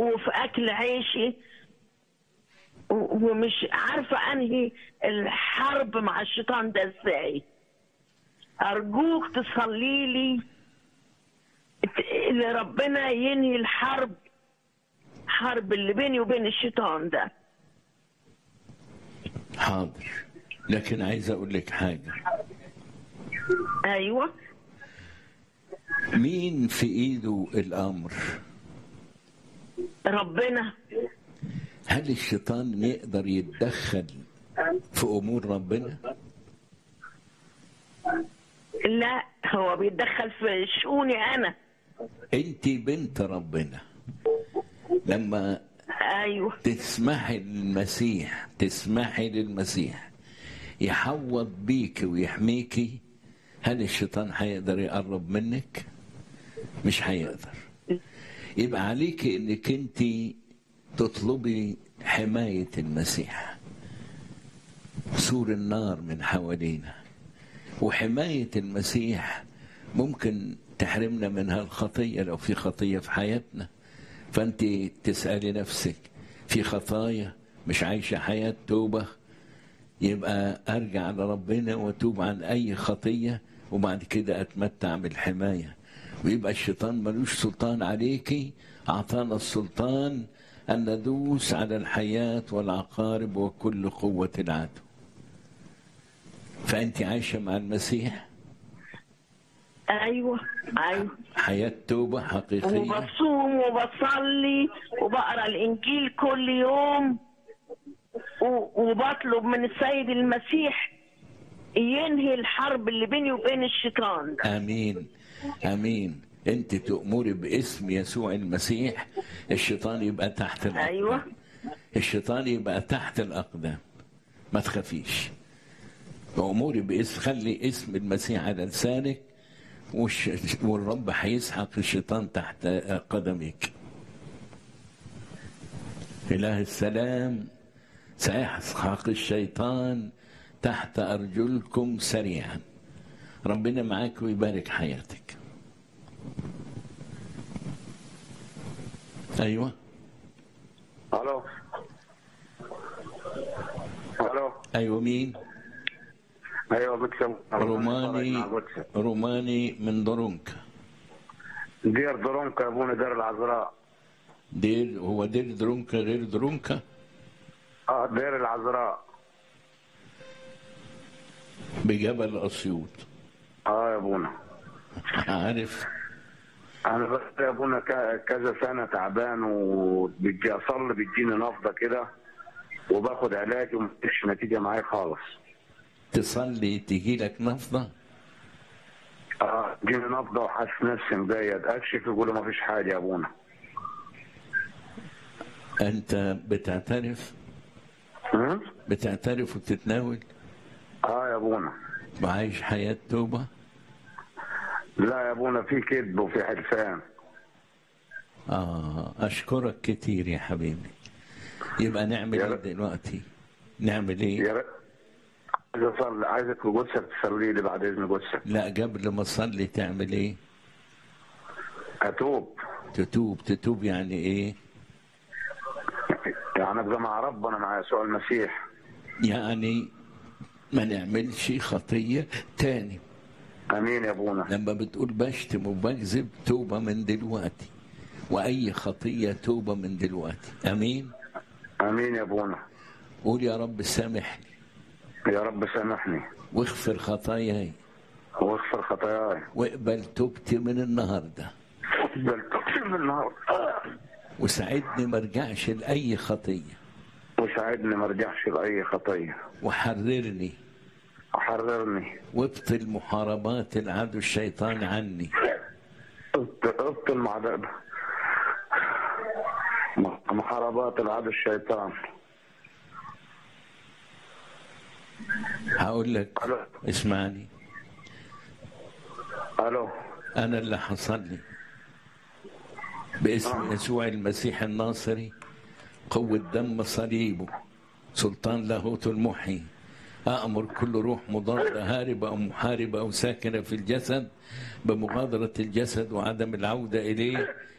وفي اكل عيشي و- ومش عارفه انهي الحرب مع الشيطان ده ازاي ارجوك تصلي لي اللي ربنا ينهي الحرب حرب اللي بيني وبين الشيطان ده حاضر لكن عايز اقول لك حاجه ايوه مين في ايده الامر ربنا هل الشيطان يقدر يتدخل في امور ربنا لا هو بيتدخل في شؤوني انا انت بنت ربنا لما ايوه تسمحي للمسيح تسمحي للمسيح يحوط بيك ويحميكي هل الشيطان هيقدر يقرب منك مش هيقدر يبقى عليك انك انت تطلبي حماية المسيح سور النار من حوالينا وحماية المسيح ممكن تحرمنا منها الخطية لو في خطية في حياتنا فأنت تسألي نفسك في خطايا مش عايشة حياة توبة يبقى أرجع لربنا وأتوب عن أي خطية وبعد كده أتمتع بالحماية ويبقى الشيطان ملوش سلطان عليكي أعطانا السلطان أن ندوس على الحياة والعقارب وكل قوة العدو فأنت عايشة مع المسيح ايوه ايوه حياة توبة حقيقية وبصوم وبصلي وبقرا الانجيل كل يوم و- وبطلب من السيد المسيح ينهي الحرب اللي بيني وبين الشيطان ده امين امين انت تؤمري باسم يسوع المسيح الشيطان يبقى تحت الاقدام ايوه الشيطان يبقى تحت الاقدام ما تخافيش اموري باسم خلي اسم المسيح على لسانك والش... والرب هيسحق الشيطان تحت قدمك اله السلام سيسحق الشيطان تحت ارجلكم سريعا ربنا معاك ويبارك حياتك ايوه الو الو ايوه مين ايوه بكسب روماني روماني من درونكا دير درونكا يا ابونا دير العذراء دير هو دير درونكا غير درونكا اه دير العذراء بجبل اسيوط اه يا ابونا عارف انا بس يا ابونا ك- كذا سنه تعبان وبيجي اصلي بيديني نفضه كده وباخد علاج ومفيش نتيجه معايا خالص تصلي تجي لك نفضه اه جيني نفضه وحاسس نفسي مجيد اكشف يقولوا مفيش حاجه يا ابونا انت بتعترف هم؟ بتعترف وتتناول اه يا ابونا وعايش حياه توبه لا يا ابونا في كذب وفي حلفان اه اشكرك كتير يا حبيبي يبقى نعمل يا ايه رب. دلوقتي نعمل ايه يا ريت عايز اصلي عايزك جثك تصلي لي بعد اذن جثك لا قبل ما تصلي تعمل ايه اتوب تتوب تتوب يعني ايه يعني ابقى مع ربنا مع يسوع المسيح يعني ما نعملش خطيه تاني امين يا ابونا لما بتقول بشتم وبكذب توبة من دلوقتي وأي خطية توبة من دلوقتي أمين امين يا ابونا قول يا رب سامحني يا رب سامحني واغفر خطاياي واغفر خطاياي واقبل توبتي من النهاردة بل تقسم النهار وساعدني ما ارجعش لأي خطية وساعدني ما ارجعش لاي خطيه وحررني حررني وابطل محاربات العدو الشيطان عني ابطل مع ده محاربات العدو الشيطان هقول لك الو اسمعني الو أنا اللي حصل لي باسم يسوع المسيح الناصري قوة دم صليبه سلطان لاهوت المحي أأمر كل روح مضادة هاربة أو محاربة أو ساكنة في الجسد بمغادرة الجسد وعدم العودة إليه